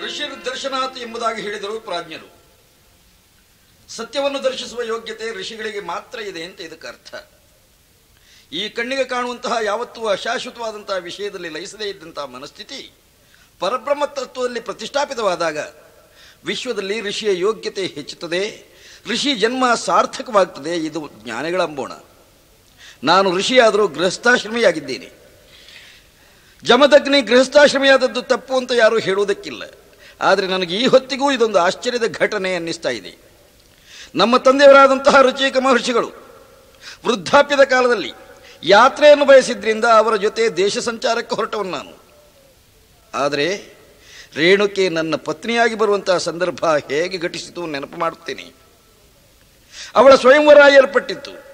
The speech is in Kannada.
ಋಷಿರ್ ದರ್ಶನಾತ್ ಎಂಬುದಾಗಿ ಹೇಳಿದರು ಪ್ರಾಜ್ಞರು ಸತ್ಯವನ್ನು ದರ್ಶಿಸುವ ಯೋಗ್ಯತೆ ಋಷಿಗಳಿಗೆ ಮಾತ್ರ ಇದೆ ಅಂತ ಇದಕ್ಕೆ ಅರ್ಥ ಈ ಕಣ್ಣಿಗೆ ಕಾಣುವಂತಹ ಯಾವತ್ತೂ ಅಶಾಶ್ವತವಾದಂತಹ ವಿಷಯದಲ್ಲಿ ಲಯಿಸದೇ ಇದ್ದಂತಹ ಮನಸ್ಥಿತಿ ಪರಬ್ರಹ್ಮ ತತ್ವದಲ್ಲಿ ಪ್ರತಿಷ್ಠಾಪಿತವಾದಾಗ ವಿಶ್ವದಲ್ಲಿ ಋಷಿಯ ಯೋಗ್ಯತೆ ಹೆಚ್ಚುತ್ತದೆ ಋಷಿ ಜನ್ಮ ಸಾರ್ಥಕವಾಗ್ತದೆ ಇದು ಜ್ಞಾನಿಗಳ ಅಂಬೋಣ ನಾನು ಋಷಿಯಾದರೂ ಗೃಹಸ್ಥಾಶ್ರಮಿಯಾಗಿದ್ದೇನೆ ಜಮದಗ್ನಿ ಗೃಹಸ್ಥಾಶ್ರಮಿಯಾದದ್ದು ತಪ್ಪು ಅಂತ ಯಾರೂ ಹೇಳುವುದಕ್ಕಿಲ್ಲ ಆದರೆ ನನಗೆ ಈ ಹೊತ್ತಿಗೂ ಇದೊಂದು ಆಶ್ಚರ್ಯದ ಘಟನೆ ಅನ್ನಿಸ್ತಾ ಇದೆ ನಮ್ಮ ತಂದೆಯವರಾದಂತಹ ರುಚಿಕ ಮಹರ್ಷಿಗಳು ವೃದ್ಧಾಪ್ಯದ ಕಾಲದಲ್ಲಿ ಯಾತ್ರೆಯನ್ನು ಬಯಸಿದ್ರಿಂದ ಅವರ ಜೊತೆ ದೇಶ ಸಂಚಾರಕ್ಕೆ ಹೊರಟವನು ನಾನು ಆದರೆ ರೇಣುಕೆ ನನ್ನ ಪತ್ನಿಯಾಗಿ ಬರುವಂತಹ ಸಂದರ್ಭ ಹೇಗೆ ಘಟಿಸಿತು ನೆನಪು ಮಾಡುತ್ತೇನೆ ಅವಳ ಸ್ವಯಂವರ ಏರ್ಪಟ್ಟಿತ್ತು